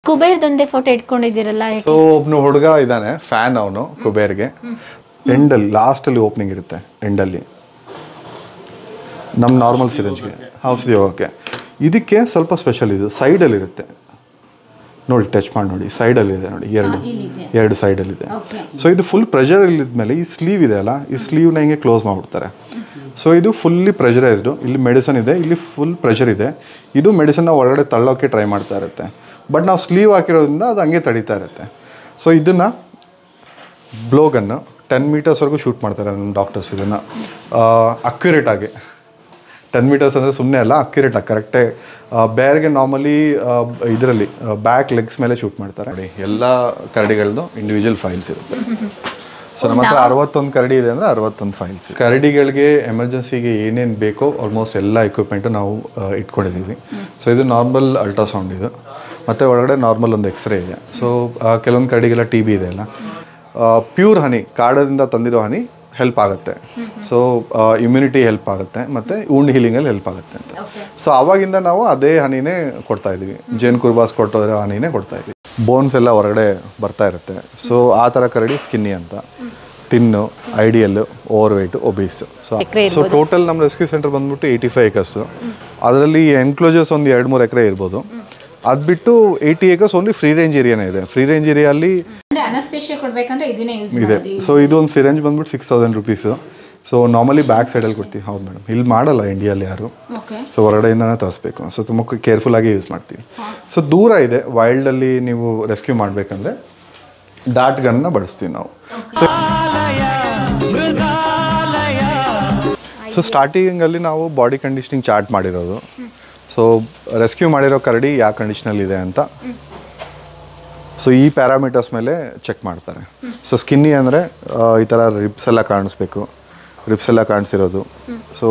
ಕುಬೇರ್ದೊಂದೇ photo ಇಟ್ಕೊಂಡಿದ್ದೀರಲ್ಲ so ಒಬ್ನು ಹುಡುಗ ಇದ್ದಾನೆ fan ಅವನು ಕುಬೇರ್ಗೆ ಎಂಡಲ್ಲಿ ಲಾಸ್ಟಲ್ಲಿ ಓಪನಿಂಗ್ ಇರುತ್ತೆ ಎಂಡಲ್ಲಿ ನಮ್ಮ ನಾರ್ಮಲ್ ಸಿರಂಜ್ಗೆ ಔಷಧಿ ಹೋಗೋಕ್ಕೆ ಇದಕ್ಕೆ ಸ್ವಲ್ಪ ಸ್ಪೆಷಲ್ ಇದು ಸೈಡಲ್ಲಿ ಇರುತ್ತೆ ನೋಡಿ ಟಚ್ ಮಾಡಿ ನೋಡಿ ಸೈಡಲ್ಲಿ ಇದೆ ನೋಡಿ ಎರಡು ಎರಡು ಸೈಡಲ್ಲಿದೆ ಓಕೆ ಸೊ ಇದು ಫುಲ್ ಪ್ರೆಷರ್ ಇಲ್ಲಿದ್ಮೇಲೆ ಈ ಸ್ಲೀವ್ ಇದೆ ಅಲ್ಲ ಈ ಸ್ಲೀವ್ನ ಹಿಂಗೆ ಕ್ಲೋಸ್ ಮಾಡಿಬಿಡ್ತಾರೆ ಸೊ ಇದು ಫುಲ್ಲಿ ಪ್ರೆಷರೈಸ್ಡು ಇಲ್ಲಿ ಮೆಡಿಸನ್ ಇದೆ ಇಲ್ಲಿ ಫುಲ್ ಪ್ರೆಷರ್ ಇದೆ ಇದು ಮೆಡಿಸನ್ನ ಒಳಗಡೆ ತಳ್ಳೋಕ್ಕೆ ಟ್ರೈ ಮಾಡ್ತಾ ಇರುತ್ತೆ ಬಟ್ ನಾವು ಸ್ಲೀವ್ ಹಾಕಿರೋದ್ರಿಂದ ಅದು ಹಂಗೆ ತಡೀತಾ ಇರುತ್ತೆ ಸೊ ಇದನ್ನು ಬ್ಲೋಗನ್ನು ಟೆನ್ ಮೀಟರ್ಸ್ವರೆಗೂ ಶೂಟ್ ಮಾಡ್ತಾರೆ ನಮ್ಮ ಡಾಕ್ಟರ್ಸ್ ಇದನ್ನು ಅಕ್ಯುರೇಟ್ ಆಗಿ ಟೆನ್ ಮೀಟರ್ಸ್ ಅಂದರೆ ಸುಮ್ಮನೆ ಅಲ್ಲ ಅಕ್ಯುರೇಟ್ ಆಗಿ ಕರೆಕ್ಟೇ ಬೇರ್ಗೆ ನಾರ್ಮಲಿ ಇದರಲ್ಲಿ ಬ್ಯಾಕ್ ಲೆಗ್ಸ್ ಮೇಲೆ ಶೂಟ್ ಮಾಡ್ತಾರೆ ನೋಡಿ ಎಲ್ಲ ಕರಡಿಗಳದ್ದು ಇಂಡಿವಿಜುವಲ್ ಫೈಲ್ಸ್ ಇರುತ್ತೆ ಸೊ ನಮ್ಮ ಹತ್ರ ಅರವತ್ತೊಂದು ಕರಡಿ ಇದೆ ಅಂದರೆ ಅರವತ್ತೊಂದು ಫೈಲ್ಸ್ ಕರಡಿಗಳಿಗೆ ಎಮರ್ಜೆನ್ಸಿಗೆ ಏನೇನು ಬೇಕೋ ಆಲ್ಮೋಸ್ಟ್ ಎಲ್ಲ ಎಕ್ವಿಪ್ಮೆಂಟು ನಾವು ಆ, ಇಟ್ಕೊಂಡಿದ್ದೀವಿ ಸೊ ಇದು ನಾರ್ಮಲ್ ಅಲ್ಟ್ರಾಸೌಂಡ್ ಇದು ಮತ್ತು ಒಳಗಡೆ ನಾರ್ಮಲ್ ಒಂದು ಎಕ್ಸ್ರೇ ಇದೆ ಸೊ ಕೆಲವೊಂದು ಕರಡಿಗೆಲ್ಲ ಟಿ ಬಿ ಇದೆ ಅಲ್ಲ ಪ್ಯೂರ್ ಹನಿ ಕಾಡದಿಂದ ತಂದಿರೋ ಹನಿ ಹೆಲ್ಪ್ ಆಗುತ್ತೆ ಸೊ ಇಮ್ಯುನಿಟಿ ಹೆಲ್ಪ್ ಆಗುತ್ತೆ ಮತ್ತು ವುಂಡ್ ಹೀಲಿಂಗಲ್ಲಿ ಹೆಲ್ಪ್ ಆಗುತ್ತೆ ಅಂತ ಸೊ ಅವಾಗಿಂದ ನಾವು ಅದೇ ಹನಿನೇ ಕೊಡ್ತಾ ಇದ್ದೀವಿ ಜೇನು ಕುರ್ಬಾಸ್ ಕೊಟ್ಟಿರೋ ಹನಿನೇ ಕೊಡ್ತಾ ಇದ್ದೀವಿ ಬೋನ್ಸ್ ಎಲ್ಲ ಹೊರಗಡೆ ಬರ್ತಾ ಇರುತ್ತೆ ಸೊ ಆ ಥರ ಕರಡಿ ಸ್ಕಿನ್ನಿ ಅಂತ ತಿನ್ನು ideal overweight obese so so total ನಮ್ಮ ರೆಸ್ಕ್ಯೂ ಸೆಂಟರ್ ಬಂದ್ಬಿಟ್ಟು ಏಯ್ಟಿ ಫೈವ್ ಏಕರ್ಸು ಅದರಲ್ಲಿ ಎನ್ಕ್ಲೋಜರ್ಸ್ ಒಂದು ಎರಡು ಮೂರು ಎಕರೆ ಇರ್ಬೋದು ಅದು ಬಿಟ್ಟು eighty acres only free range ಏರಿಯಾನೇ ಇದೆ ಫ್ರೀ ರೇಂಜ್ ಏರಿಯಲ್ಲಿ ಅಂದ್ರೆ ಅನಸ್ತೇಶಿಯಾ ಕೊಡ್ಬೇಕಂದ್ರೆ ಇದನ್ನೇ ಯೂಸ್ ಇದೆ ಸೊ ಇದು ಒಂದು ಸಿರೆಂಜ್ ಬಂದ್ಬಿಟ್ಟು six thousand rupees so normally back ಸೈಡಲ್ಲಿ ಕೊಡ್ತೀವಿ ಹೌದು ಮೇಡಮ್ ಇಲ್ಲಿ ಮಾಡಲ್ಲ ಇಂಡಿಯಲ್ಲಿ ಯಾರು ಓಕೆ ಸೊ ಹೊರಗಡೆಯಿಂದನೇ ತರಿಸ್ಬೇಕು ಸೊ ತುಂಬ ಕೇರ್ಫುಲ್ ಆಗಿ ಯೂಸ್ ಮಾಡ್ತೀವಿ ಸೊ ದೂರ ಇದೆ ವೈಲ್ಡಲ್ಲಿ ನೀವು ರೆಸ್ಕ್ಯೂ ಮಾಡಬೇಕಂದ್ರೆ ಡಾಟ್ ಗನ್ನ ಬಳಸ್ತೀವಿ ನಾವು ಸೊ ಸೊ ಸ್ಟಾರ್ಟಿಂಗಲ್ಲಿ ನಾವು ಬಾಡಿ ಕಂಡೀಷನಿಂಗ್ ಚಾರ್ಟ್ ಮಾಡಿರೋದು ಸೊ ರೆಸ್ಕ್ಯೂ ಮಾಡಿರೋ ಕರಡಿ ಯಾವ ಕಂಡೀಷನಲ್ಲಿ ಇದೆ ಅಂತ ಸೊ ಈ ಪ್ಯಾರಾಮೀಟರ್ಸ್ ಮೇಲೆ ಚೆಕ್ ಮಾಡ್ತಾರೆ ಸೊ ಸ್ಕಿನ್ನಿ ಅಂದರೆ ಈ ಥರ ರಿಬ್ಸ್ ಎಲ್ಲ ಕಾಣಿಸ್ಬೇಕು ರಿಬ್ಸ್ ಎಲ್ಲ ಕಾಣಿಸಿರೋದು ಸೊ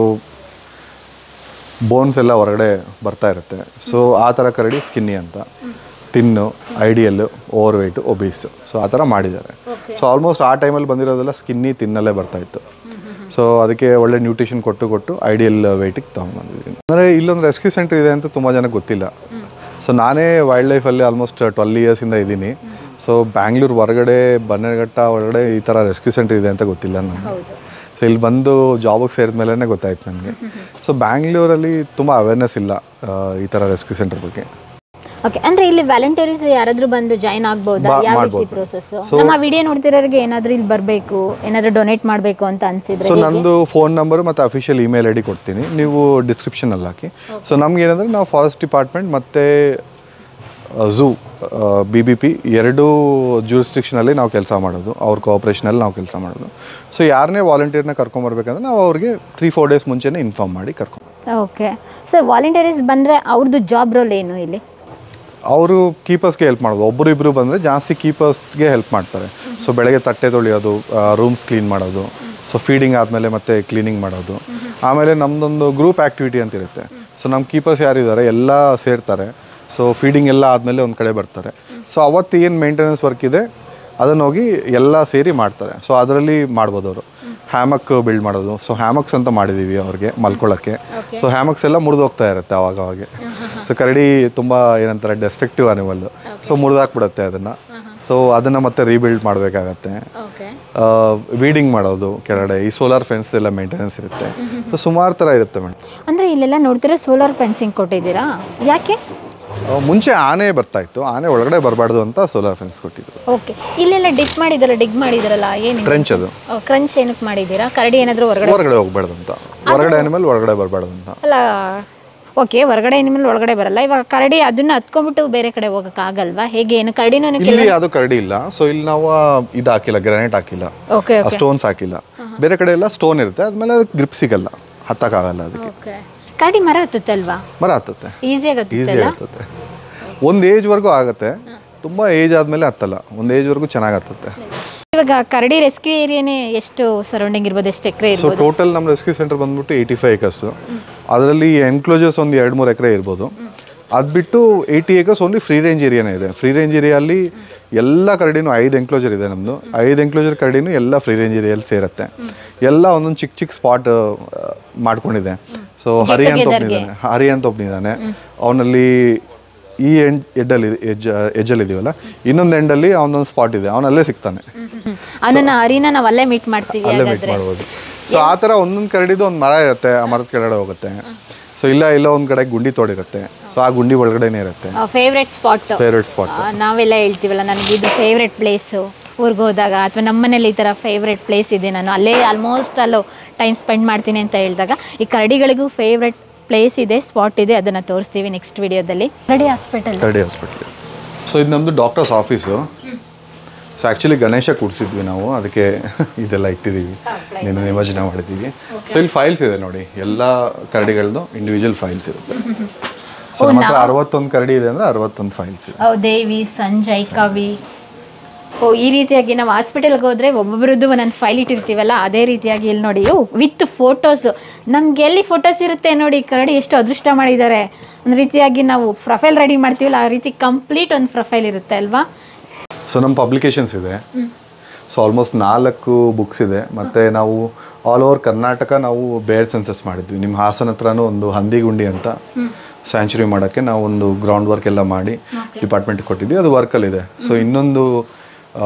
ಬೋನ್ಸ್ ಎಲ್ಲ ಹೊರಗಡೆ ಬರ್ತಾ ಇರುತ್ತೆ ಸೊ ಆ ಥರ ಕರಡಿ ಸ್ಕಿನ್ನಿ ಅಂತ ತಿನ್ನು ideal overweight obese so ಆ ಥರ ಮಾಡಿದ್ದಾರೆ ಸೊ ಆಲ್ಮೋಸ್ಟ್ ಆ ಟೈಮಲ್ಲಿ ಬಂದಿರೋದೆಲ್ಲ ಸ್ಕಿನ್ನಿ ತಿನ್ನಲ್ಲೇ ಬರ್ತಾ ಇತ್ತು ಸೊ ಅದಕ್ಕೆ ಒಳ್ಳೆ ನ್ಯೂಟ್ರಿಷನ್ ಕೊಟ್ಟು ಕೊಟ್ಟು ಐಡಿಯಲ್ ವೆಯ್ಟಿಗೆ ತೊಗೊಂಡ್ಬಂದಿದ್ದೀನಿ ಅಂದರೆ ಇಲ್ಲೊಂದು ರೆಸ್ಕ್ಯೂ ಸೆಂಟರ್ ಇದೆ ಅಂತ ತುಂಬ ಜನಕ್ಕೆ ಗೊತ್ತಿಲ್ಲ ಸೊ ನಾನೇ ವೈಲ್ಡ್ ಲೈಫಲ್ಲಿ ಆಲ್ಮೋಸ್ಟ್ ಟ್ವೆಲ್ ಇಯರ್ಸಿಂದ ಇದ್ದೀನಿ ಸೊ ಬ್ಯಾಂಗ್ಳೂರು ಹೊರಗಡೆ ಬನ್ನೇಘಟ್ಟ ಒಳಗಡೆ ಈ ಥರ ರೆಸ್ಕ್ಯೂ ಸೆಂಟರ್ ಇದೆ ಅಂತ ಗೊತ್ತಿಲ್ಲ ನನಗೆ ಸೊ ಇಲ್ಲಿ ಬಂದು ಜಾಬಿಗೆ ಸೇರಿದ ಮೇಲೇ ಗೊತ್ತಾಯ್ತು ನನಗೆ ಸೊ ಬ್ಯಾಂಗ್ಳೂರಲ್ಲಿ ತುಂಬ ಅವೇರ್ನೆಸ್ ಇಲ್ಲ ಆ, ಈ ಥರ ರೆಸ್ಕ್ಯೂ ಸೆಂಟರ್ ಬಗ್ಗೆ ಓಕೆ ಅಂದ್ರೆ ಇಲ್ಲಿ ವ್ಯಾಲಂಟರೀಸ್ ಯಾರಾದ್ರೂ ಬಂದು ಜಾಯಿನ್ ಆಗ್ಬೋದಾ ಬಾ- ಯಾವ ರೀತಿ ಮಾಡ್ಬೋದು. ಪ್ರೋಸೆಸ್ ನಮ್ಮ ವಿಡಿಯೋ ನೋಡ್ತಿರೋರಿಗೆ ಏನಾದ್ರೂ ಇಲ್ಲಿ ಬರಬೇಕು ಏನಾದ್ರೂ ಡೊನೇಟ್ ಮಾಡಬೇಕು ಅಂತ ಅನ್ಸಿದ್ರೆ ಸೊ ನಂದು ಫೋನ್ ನಂಬರ್ ಮತ್ತು ಅಫಿಷಿಯಲ್ ಇಮೇಲ್ ಐ ಡಿ ಕೊಡ್ತೀನಿ ನೀವು ಡಿಸ್ಕ್ರಿಪ್ಷನಲ್ಲಿ ಹಾಕಿ ಸೊ ನಮ್ಗೆ ಏನಂದರೆ ನಾವು ಫಾರೆಸ್ಟ್ ಡಿಪಾರ್ಟ್ಮೆಂಟ್ ಮತ್ತು ಝೂ ಬಿ ಬಿ ಪಿ ಎರಡೂ ಜೂರಿಸ್ಟಿಕ್ಷನಲ್ಲಿ ನಾವು ಕೆಲಸ ಮಾಡೋದು ಅವ್ರ ಕೋಆಪ್ರೇಷನಲ್ಲಿ ನಾವು ಕೆಲಸ ಮಾಡೋದು ಸೊ ಯಾರನ್ನೇ ವಾಲಂಟಿಯರ್ನ ಕರ್ಕೊಂಬರ್ಬೇಕಂದ್ರೆ ನಾವು ಅವ್ರಿಗೆ ತ್ರೀ ಫೋರ್ ಡೇಸ್ ಮುಂಚೆನೇ ಇನ್ಫಾರ್ಮ್ ಮಾಡಿ ಕರ್ಕೊಂಡು ಓಕೆ ಸರ್ ವಾಲಂಟರೀಸ್ ಬಂದ್ರೆ ಅವ್ರದ್ದು ಜಾಬ್ ರೋಲ್ ಏನು ಇಲ್ಲಿ ಅವರು ಕೀಪರ್ಸ್ಗೆ ಹೆಲ್ಪ್ ಮಾಡೋದು ಒಬ್ಬರು ಇಬ್ಬರು ಬಂದರೆ ಜಾಸ್ತಿ ಕೀಪರ್ಸ್ಗೆ ಹೆಲ್ಪ್ ಮಾಡ್ತಾರೆ ಸೊ ಬೆಳಗ್ಗೆ ತಟ್ಟೆ ತೊಳೆಯೋದು ರೂಮ್ಸ್ ಕ್ಲೀನ್ ಮಾಡೋದು ಸೊ ಫೀಡಿಂಗ್ ಆದಮೇಲೆ ಮತ್ತೆ ಕ್ಲೀನಿಂಗ್ ಮಾಡೋದು ಆಮೇಲೆ ನಮ್ಮದೊಂದು ಗ್ರೂಪ್ ಆ್ಯಕ್ಟಿವಿಟಿ ಅಂತ ಇರುತ್ತೆ ಸೊ ನಮ್ಮ ಕೀಪರ್ಸ್ ಯಾರಿದ್ದಾರೆ ಎಲ್ಲ ಸೇರ್ತಾರೆ ಸೊ ಫೀಡಿಂಗ್ ಎಲ್ಲ ಆದಮೇಲೆ ಒಂದು ಕಡೆ ಬರ್ತಾರೆ ಸೊ ಅವತ್ತು ಏನು ಮೇಂಟೆನೆನ್ಸ್ ವರ್ಕ್ ಇದೆ ಅದನ್ನು ಹೋಗಿ ಎಲ್ಲ ಸೇರಿ ಮಾಡ್ತಾರೆ ಸೊ ಅದರಲ್ಲಿ ಮಾಡ್ಬೋದು ಅವರು ಹ್ಯಾಮಕ್ ಬಿಲ್ಡ್ ಮಾಡೋದು ಸೊ ಹ್ಯಾಮಕ್ಸ್ ಅಂತ ಮಾಡಿದ್ದೀವಿ ಅವ್ರಿಗೆ ಮಲ್ಕೊಳ್ಳೋಕ್ಕೆ ಸೊ ಹ್ಯಾಮಕ್ಸ್ ಎಲ್ಲ ಮುರಿದು ಹೋಗ್ತಾ ಇರುತ್ತೆ ಅವಾಗ ಅವಾಗೆ ಸೊ ಕರಡಿ ತುಂಬ ಏನಂತಾರೆ ಡೆಸ್ಟ್ರಕ್ಟಿವ್ ಅನಿಮಲ್ ಸೊ ಮುರಿದಾಕ್ಬಿಡುತ್ತೆ ಅದನ್ನು ಸೊ ಅದನ್ನು ಮತ್ತೆ ರೀಬಿಲ್ಡ್ ಮಾಡಬೇಕಾಗತ್ತೆ ಓಕೆ ವೀಡಿಂಗ್ ಮಾಡೋದು ಕೆಳಗಡೆ ಈ ಸೋಲಾರ್ ಫೆನ್ಸ್ ಎಲ್ಲ ಮೇಂಟೆನೆನ್ಸ್ ಇರುತ್ತೆ ಸೊ ಸುಮಾರು ಥರ ಇರುತ್ತೆ ಮೇಡಮ್ ಅಂದ್ರೆ ಇಲ್ಲೆಲ್ಲ ನೋಡ್ತಿರೋ ಸೋಲಾರ್ ಫೆನ್ಸಿಂಗ್ ಕೊಟ್ಟಿದ್ದೀರಾ ಯಾಕೆ ಮುಂಚೆ ಆನೆ ಬರ್ತಾ ಇತ್ತು ಆನೆ ಒಳಗಡೆ ಬರಬಾರ್ದು ಅಂತ ಸೋಲಾರ್ ಫೆನ್ಸ್ ಕೊಟ್ಟಿದ್ರು ಓಕೆ ಇಲ್ಲೆಲ್ಲ ಡಿಗ್ ಮಾಡಿದಾರಲ್ಲ ಡಿಗ್ ಮಾಡಿದಾರಲ್ಲ ಏನು ಟ್ರೆಂಚ್ ಅದು ಕ್ರಂಚ್ ಏನಕ್ಕೆ ಮಾಡಿದ್ದೀರಾ ಕರಡಿ ಏನಾದರೂ ಹೊರಗಡೆ ಹೊರಗಡೆ ಹೋಗ್ಬಾರ್ದು ಅಂತ ಹೊರಗಡೆ ಆನಿಮಲ್ ಒಳಗಡೆ ಬರಬಾರ್ದು ಅಂತ ಅಲ್ಲ ಓಕೆ ಹೊರಗಡೆ ನಿಮ್ಮಲ್ಲಿ ಒಳಗಡೆ ಬರಲ್ಲ ಇವಾಗ ಕರಡಿ ಅದನ್ನ ಹತ್ಕೊಂಡ್ಬಿಟ್ಟು ಬೇರೆ ಕಡೆ ಹೋಗಕ್ಕಾಗಲ್ವಾ ಹೇಗೆ ಏನು ಕರಡಿನೂ ಇಲ್ಲಿ ಅದು ಕರಡಿ ಇಲ್ಲ ಸೊ ಇಲ್ಲಿ ನಾವು ಇದು ಹಾಕಿಲ್ಲ ಗ್ರಾನೈಟ್ ಹಾಕಿಲ್ಲ ಓಕೆ ಸ್ಟೋನ್ಸ್ ಹಾಕಿಲ್ಲ ಬೇರೆ ಕಡೆ ಎಲ್ಲ ಸ್ಟೋನ್ ಇರುತ್ತೆ ಅದ್ಮೇಲೆ ಅದಕ್ಕೆ ಗ್ರಿಪ್ ಸಿಗಲ್ಲ ಹತ್ತಕ್ಕಾಗಲ್ಲ ಅದಕ್ಕೆ ಓಕೆ ಕರಡಿ ಮರ ಹತ್ತುತ್ತೆ ಅಲ್ವಾ ಮರ ಹತ್ತತ್ತೆ ಈಸಿಯಾಗಿ ಈಸಿ ಹತ್ತುತ್ತಲ್ಲ ಹತ್ತತ್ತೆ ಒಂದು ಏಜ್ವರೆಗೂ ಆಗುತ್ತೆ ತುಂಬ ಏಜ್ ಆದಮೇಲೆ ಹತ್ತಲ್ಲ ಒಂದು ಏಜ್ವರೆಗೂ ಚೆನ್ನಾಗಿ ಹತ್ತತ್ತೆ ಇವಾಗ ಕರಡಿ ರೆಸ್ಕ್ಯೂ ಏರಿಯಾನೇ ಎಷ್ಟು ಸರೌಂಡಿಂಗ್ ಇರ್ಬೋದು ಎಷ್ಟು ಎಕರೆ ಸೊ ಇರ್ಬೋದು ಟೋಟಲ್ ನಮ್ಮ ರೆಸ್ಕ್ಯೂ ಸೆಂಟರ್ ಬಂದ್ಬಿಟ್ಟು ಏಯ್ಟಿ ಫೈವ್ ಏಕರ್ಸು ಅದರಲ್ಲಿ ಎನ್ಕ್ಲೋಜರ್ಸ್ ಒಂದು ಎರಡು ಮೂರು ಎಕರೆ ಇರ್ಬೋದು ಅದು ಬಿಟ್ಟು eighty acres only free range ಏರಿಯಾನೇ ಇದೆ ಫ್ರೀ ರೇಂಜ್ ಏರಿಯಲ್ಲಿ ಎಲ್ಲ ಕರಡಿನೂ ಐದು ಎಂಕ್ಲೋಜರ್ ಇದೆ ನಮ್ಮದು ಐದು ಎಂಕ್ಲೋಜರ್ ಕರಡಿನೂ ಎಲ್ಲ ಫ್ರೀ ರೇಂಜ್ ಏರಿಯಲ್ಲಿ ಸೇರುತ್ತೆ ಎಲ್ಲ ಒಂದೊಂದು ಚಿಕ್ಕ ಚಿಕ್ಕ ಸ್ಪಾಟ್ ಮಾಡ್ಕೊಂಡಿದೆ ಸೊ ಹರಿ ಅಂತ ಒಬ್ಬನಿದ್ದಾನೆ ಹರಿ ಅಂತ ಒಬ್ಬನಿದ್ದಾನೆ ಅವನಲ್ಲಿ ಈ ಎಂಡ್ ಎಡ್ಡಲ್ಲಿ ಎಜ್ ಎಜ್ಜಲ್ಲಿ ಇದೀವಲ್ಲ ಇನ್ನೊಂದು ಎಂಡಲ್ಲಿ ಅವನೊಂದು ಸ್ಪಾಟ್ ಇದೆ ಅವನು ಅಲ್ಲೇ ಸಿಗ್ತಾನೆ ಅವನನ್ನ ಹರಿನ ನಾವು ಅಲ್ಲೇ ಮೀಟ್ ಮಾಡ್ತೀವಿ ಅಲ್ಲೇ ಮೀಟ್ ಹಾಗಾದ್ರೆ ಮಾಡ್ಬೋದು ಸೊ ಆ ಥರ ಒಂದೊಂದು ಕರಡಿದು ಒಂದು ಮರ ಇರುತ್ತೆ ಆ ಮರದ ಕೆಳಗಡೆ ಹೋಗುತ್ತೆ ಸೊ ಇಲ್ಲ ಇಲ್ಲ ಒಂದು ಕಡೆ ಗುಂಡಿ ತೋಡಿರುತ್ತೆ ಸೊ ಆ ಗುಂಡಿ ಒಳಗಡೆನೇ ಇರುತ್ತೆ ಫೇವ್ರೆಟ್ ಸ್ಪಾಟ್ ಫೇವ್ರೆಟ್ ಸ್ಪಾಟ್ ನಾವೆಲ್ಲ ಹೇಳ್ತೀವಲ್ಲ ನನಗೆ ಇದು ಫೇವ್ರೆಟ್ ಪ್ಲೇಸು ಊರಿಗೆ ಹೋದಾಗ ಅಥವಾ ನಮ್ಮನೇಲಿ ಈ ಥರ ಫೇವ್ರೆಟ್ ಪ್ಲೇಸ್ ಇದೆ ನಾನು ಅಲ್ಲೇ ಆಲ್ಮೋಸ್ಟ್ ಅಲ್ಲೂ ಟೈಮ್ ಸ್ಪೆಂಡ್ ಮಾಡ್ತೀನಿ ಅಂತ ಹೇಳಿದಾಗ ಈ ಕರಡಿಗಳಿಗೂ ಫೇವ್ರೆಟ್ ಪ್ಲೇಸ್ ಇದೆ ಸ್ಪಾಟ್ ಇದೆ ಅದನ್ನು ತೋರಿಸ್ತೀವಿ ನೆಕ್ಸ್ಟ್ ವಿಡಿಯೋದಲ್ಲಿ ಕರಡಿ ಹಾಸ್ಪಿಟಲ್ ಕರಡಿ ಹಾಸ್ಪಿಟ್ಲ್ ಸೊ ಇದು ನಮ್ಮದು doctors office so actually Ganesha ಕೂಡಿಸಿದ್ವಿ ನಾವು ಅದಕ್ಕೆ ಇದೆಲ್ಲ ಇಟ್ಟಿದ್ದೀವಿ ನೀನು ನಿಮಜ್ಜನ ಮಾಡಿದ್ದೀವಿ ಸೊ ಇಲ್ಲಿ ಫೈಲ್ಸ್ ಇದೆ ನೋಡಿ ಎಲ್ಲ ಕರಡಿಗಳದ್ದು ಇಂಡಿವಿಜುವಲ್ ಫೈಲ್ಸ್ ಇರುತ್ತೆ ಸೊ ನಮ್ಮ ಹತ್ರ ಅರವತ್ತೊಂದು ಕರಡಿ ಇದೆ ಅಂದರೆ ಅರವತ್ತೊಂದು ಫೈಲ್ಸ್ ಇದೆ ಓ ದೇವಿ ಸಂಜಯ್ ಕವಿ ಓ ಈ ರೀತಿಯಾಗಿ ನಾವು ಹಾಸ್ಪಿಟಲ್ಗೆ ಹೋದರೆ ಒಬ್ಬೊಬ್ರದ್ದು ಒಂದೊಂದು ಫೈಲ್ ಇಟ್ಟಿರ್ತೀವಲ್ಲ ಅದೇ ರೀತಿಯಾಗಿ ಇಲ್ಲಿ ನೋಡಿ ಓ ವಿತ್ ಫೋಟೋಸು ನಮ್ಗೆ ಎಲ್ಲಿ ಫೋಟೋಸ್ ಇರುತ್ತೆ ನೋಡಿ ಕರಡಿ ಎಷ್ಟು ಅದೃಷ್ಟ ಮಾಡಿದ್ದಾರೆ ಒಂದು ರೀತಿಯಾಗಿ ನಾವು ಪ್ರೊಫೈಲ್ ರೆಡಿ ಮಾಡ್ತೀವಲ್ಲ ಆ ರೀತಿ ಕಂಪ್ಲೀಟ್ ಒಂದು ಪ್ರೊಫೈಲ್ ಇರುತ್ತೆ ಅಲ್ವಾ ಸೊ ನಮ್ಮ ಪಬ್ಲಿಕೇಶನ್ಸ್ ಇದೆ ಸೊ ಆಲ್ಮೋಸ್ಟ್ ನಾಲ್ಕು ಬುಕ್ಸ್ ಇದೆ ಮತ್ತು ನಾವು ಆಲ್ ಓವರ್ ಕರ್ನಾಟಕ ನಾವು ಬೇರ್ ಸೆನ್ಸಸ್ ಮಾಡಿದ್ವಿ ನಿಮ್ಮ ಹಾಸನ ಹತ್ರನೂ ಒಂದು ಹಂದಿಗುಂಡಿ ಅಂತ ಸ್ಯಾಂಚುರಿ ಮಾಡೋಕ್ಕೆ ನಾವು ಒಂದು ಗ್ರೌಂಡ್ ವರ್ಕ್ ಎಲ್ಲ ಮಾಡಿ ಡಿಪಾರ್ಟ್ಮೆಂಟ್ಗೆ ಕೊಟ್ಟಿದ್ವಿ ಅದು ವರ್ಕಲ್ಲಿದೆ ಸೊ ಇನ್ನೊಂದು ಆ,